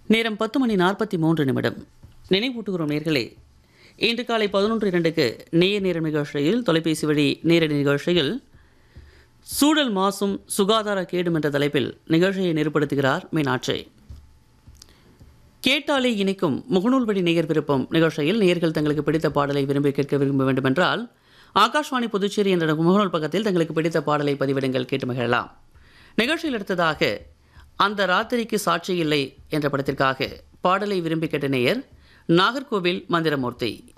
நேரம் பத்து மணி நாற்பத்தி மூன்று நிமிடம் நினைவூட்டுகிறோம் நேர்களே இன்று காலை பதினொன்று இரண்டுக்கு நேய நேரம் நிகழ்ச்சியில் தொலைபேசி வழி நேரடி நிகழ்ச்சியில் சூழல் மாசும் சுகாதார கேடும் என்ற தலைப்பில் நிகழ்ச்சியை நெருப்படுத்துகிறார் மீனாட்சி கேட்டாலே இனிக்கும் முகநூல் வழி நேயர் விருப்பம் நிகழ்ச்சியில் நேயர்கள் தங்களுக்கு பிடித்த பாடலை விரும்பி கேட்க விரும்ப வேண்டுமென்றால் ஆகாஷ்வாணி புதுச்சேரி என்ற முகநூல் பக்கத்தில் தங்களுக்கு பிடித்த பாடலை பதிவிடுங்கள் கேட்டு மகிழலாம் நிகழ்ச்சியில் அடுத்ததாக அந்த ராத்திரிக்கு சாட்சி இல்லை என்ற படத்திற்காக பாடலை விரும்பி கேட்ட நேயர் நாகர்கோவில் மந்திரமூர்த்தி